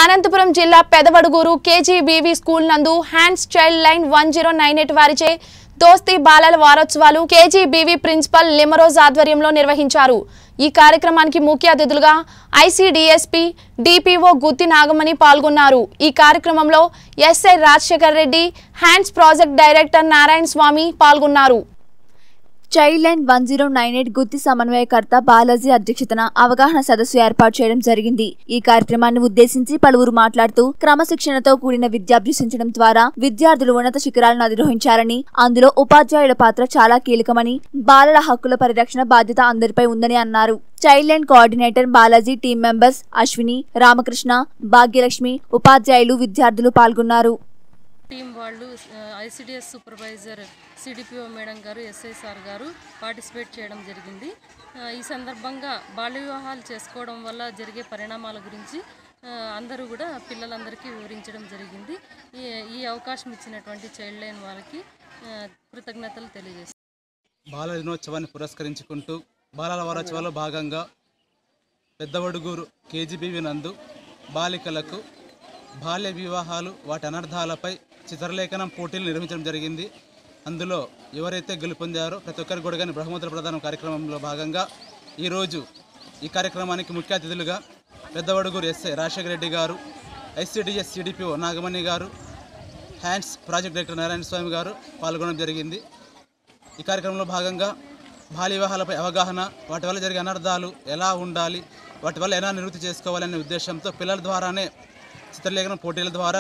అనంతపురం జిల్లా Pedavadugur KGBV school నందు hands child line one zero nine eight వారిచే దోస్తి బాలల వారోత్సవాలు కేజీబీవీ ప్రిన్సిపల్ లిమరోజ్ ఆధ్వర్యంలో నిర్వహించారు ఈ కార్యక్రమానికి ముఖ్య అతిథులుగా ఐసీడీఎస్పీ డిపిఓ గుత్తి నాగమణి పాల్గొన్నారు ఈ కార్యక్రమంలో SI Rajasekhar Reddy hands project director Narayana Swamy పాల్గొన్నారు child line one zero nine eight Gooty సమన్వయకర్త బాలాజీ అధ్యక్షతన అవగాహన సదస్సు ఏర్పాటు చేయడం జరిగింది ఈ కార్యక్రమాన్ని ఉద్దేశించి పలువురు మాట్లాడుతూ క్రమశిక్షణతో కూడిన విద్యాభ్యసించడం ద్వారా విద్యార్థులు ఉన్నత శిఖరాలను అధిరోహించారని అందులో ఉపాధ్యాయుల పాత్ర చాలా కీలకమని బాలల హక్కుల పరిరక్షణ బాధ్యత అందరిపై ఉందని అన్నారు child line coordinator Balaji team members Ashwini Ramakrishna Bhagyalakshmi ఉపాధ్యాయులు విద్యార్థులు పాల్గొన్నారు టీం వాళ్ళు ఐసిడిఎస్ సూపర్వైజర్ సిడిపిఓ మేడం గారు ఎస్ఐ సార్ గారు పార్టిసిపేట్ చేయడం జరిగింది ఆ, ఈ సందర్భంగా బాల్య వివాహాలు చేసుకోవడం వల్ల జరిగే పరిణామాల గురించి ఆ, అందరూ కూడా పిల్లలందరికీ వివరించడం జరిగింది ఈ ఈ అవకాశం ఇచ్చినటువంటి చైల్డ్ లైన్ వాళ్ళకి ఆ, కృతజ్ఞతలు తెలియజేస్తాను బాల దినోత్సవాన్ని పురస్కరించుకుంటూ బాలల వారోత్సవాల్లో భాగంగా పెద్దవడుగూరు కేజీబీవి నందు బాలికలకు బాల్య వివాహాలు వాటి అనర్థాలపై చిత్రలేఖనం పోటీలు నిర్వహించడం జరిగింది అందులో ఎవరైతే గెలుపొందారో ప్రతి ఒక్కరికి కూడా కానీ బహుమతుల ప్రదానం కార్యక్రమంలో భాగంగా ఈరోజు ఈ కార్యక్రమానికి ముఖ్య అతిథులుగా పెద్దవడుగూరు ఎస్ఐ రాజశేఖర రెడ్డి గారు ఐసిడిఎస్ సిడిపిఓ నాగమణి గారు hands project director Narayana Swamy గారు పాల్గొనడం జరిగింది ఈ కార్యక్రమంలో భాగంగా బాల్య వివాహాలపై అవగాహన వాటి వల్ల జరిగే అనర్థాలు ఎలా ఉండాలి వాటి వల్ల ఎలా నివృత్తి చేసుకోవాలనే ఉద్దేశంతో పిల్లల ద్వారానే చిత్రలేఖనం పోటీల ద్వారా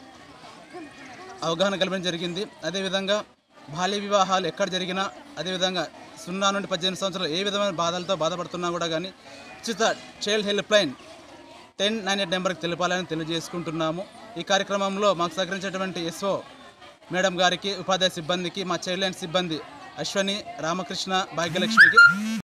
అవగాహన కల్పించడం జరిగింది అదేవిధంగా బాల్య వివాహాలు ఎక్కడ జరిగినా అదేవిధంగా సున్నా నుండి పద్దెనిమిది సంవత్సరాలు ఏ విధమైన బాధలతో బాధపడుతున్నా కూడా కానీ ఉచిత child help line ten nine eight నెంబర్కి తెలిపాలని తెలియజేసుకుంటున్నాము ఈ కార్యక్రమంలో మాకు సహకరించేటువంటి ఎస్ఓ మేడం గారికి ఉపాధ్యాయ సిబ్బందికి మా చైల్డ్ లైన్ సిబ్బంది అశ్వని రామకృష్ణ భాగ్యలక్ష్మికి